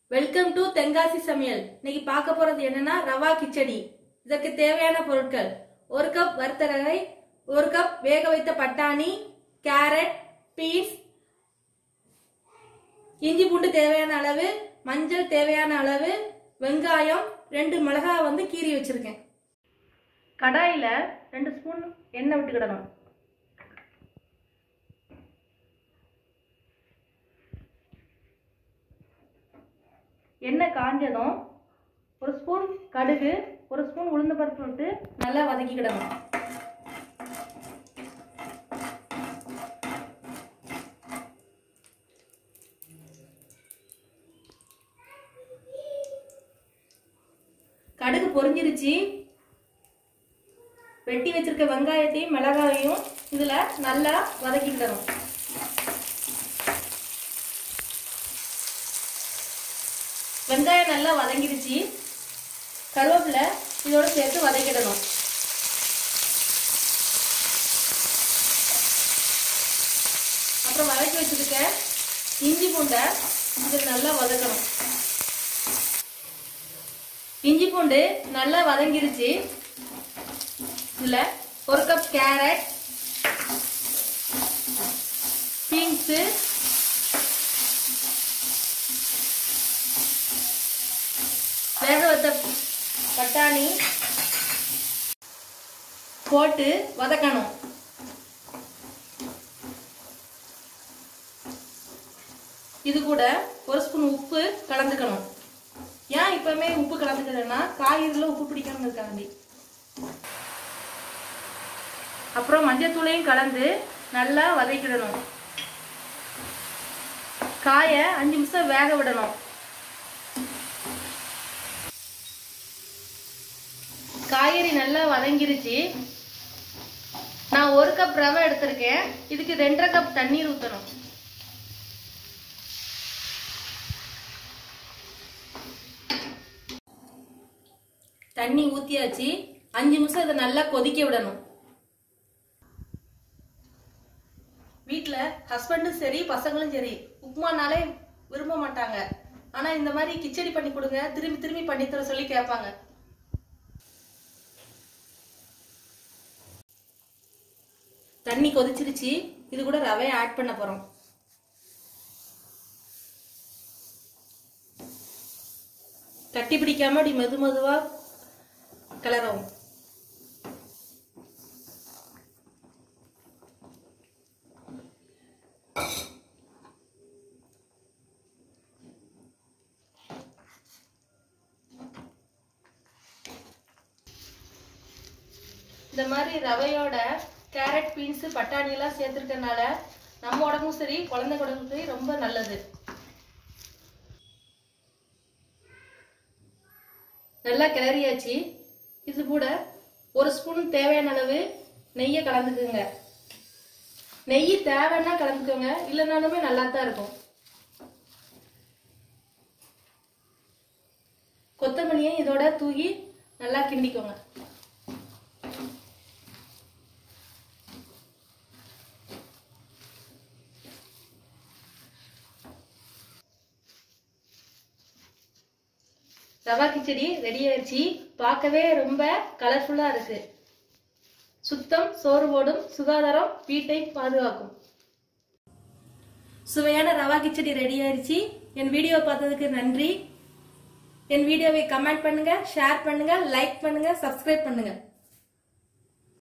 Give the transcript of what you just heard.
welcome to Tenkasi சமையல் இன்னைக்கு பார்க்க போறது என்னன்னா ரவா கிச்சடி இதற்கு தேவையான பொருட்கள் ஒரு கப் வறுத்த ரவை ஒரு கப் வேக வைத்த பட்டாணி கேரட் பீஸ் இஞ்சி பூண்டு தேவையான அளவு மஞ்சள் தேவையான அளவு வெங்காயம் ரெண்டு மிளகாய் வந்து கீறி வச்சிருக்கேன் கடாயில ரெண்டு ஸ்பூன் எண்ணெய் விட்டுக்கிடணும் எண்ணெய் காஞ்சதும் ஒரு ஸ்பூன் கடுகு ஒரு ஸ்பூன் உளுந்த பருப்பு விட்டு நல்லா வதக்கிக்கிடணும் கடுகு பொரிஞ்சிருச்சு வெட்டி வச்சிருக்க வெங்காயத்தையும் மிளகாயையும் இதுல நல்லா வதக்கிக்கிடணும் வெங்காயம் நல்லா வதங்கிடுச்சு கருவேப்பிலை இதோட சேர்த்து வதக்கிடணும் அப்புறம் வதக்கி வச்சிருக்க இஞ்சி பூண்டை இது நல்லா வதக்கணும் இஞ்சி பூண்டு நல்லா வதங்கிருச்சு இதுல ஒரு கப் கேரட் பீன்ஸு வேக வைத்த பட்டாணி போட்டு வதக்கணும் இது கூட ஒரு ஸ்பூன் உப்பு கலந்துக்கணும் ஏன் இப்பவுமே உப்பு கலந்துக்கிறேன்னா காய்கறில உப்பு பிடிக்கணும் இருக்காண்டி அப்புறம் மஞ்சத்தூளையும் கலந்து நல்லா வதக்கிடணும் காயை அஞ்சு நிமிஷம் வேக விடணும் காய்கறி நல்லா வதங்கிருச்சு நான் ஒரு கப் ரவை எடுத்திருக்கேன் இதுக்கு ரெண்டரை கப் தண்ணீர் ஊற்றணும் தண்ணி ஊத்தியாச்சு அஞ்சு நிமிஷம் இதை நல்லா கொதிக்க விடணும் வீட்ல ஹஸ்பண்டும் சரி பசங்களும் சரி உப்புமானாலே விரும்ப மாட்டாங்க ஆனா இந்த மாதிரி கிச்சடி பண்ணி கொடுங்க திரும்பி திரும்பி பண்ணி தர சொல்லி கேட்பாங்க தண்ணி கொதிச்சிருச்சு இது கூட ரவையை ஆட் பண்ண போறோம் கட்டி பிடிக்காம அப்படி மெது மெதுவா கிளறவும் இந்த மாதிரி ரவையோட கேரட் பீன்ஸ் பட்டாணி எல்லாம் சேர்த்துருக்கனால நம்ம உடம்பும் சரி குழந்தை உடம்பும் சரி ரொம்ப நல்லது நல்லா கிளறியாச்சு இது கூட ஒரு ஸ்பூன் தேவையான அளவு நெய்யை கலந்துக்குங்க நெய் தேவைன்னா கலந்துக்கோங்க இல்லைனாலுமே நல்லா தான் இருக்கும் கொத்தமல்லியை இதோட தூக்கி நல்லா கிண்டிக்கோங்க ரவா கிச்சடி ரெடி ஆயிடுச்சு பார்க்கவே ரொம்ப கலர்ஃபுல்லா இருக்கு சுத்தம் சோறு போடும் சுகாதாரம் வீட்டை பாதுகாக்கும் சுவையான ரவா கிச்சடி ரெடி ஆயிடுச்சு என் வீடியோ பார்த்ததுக்கு நன்றி என் வீடியோவை கமெண்ட் பண்ணுங்க ஷேர் பண்ணுங்க லைக் பண்ணுங்க சப்ஸ்கிரைப் பண்ணுங்க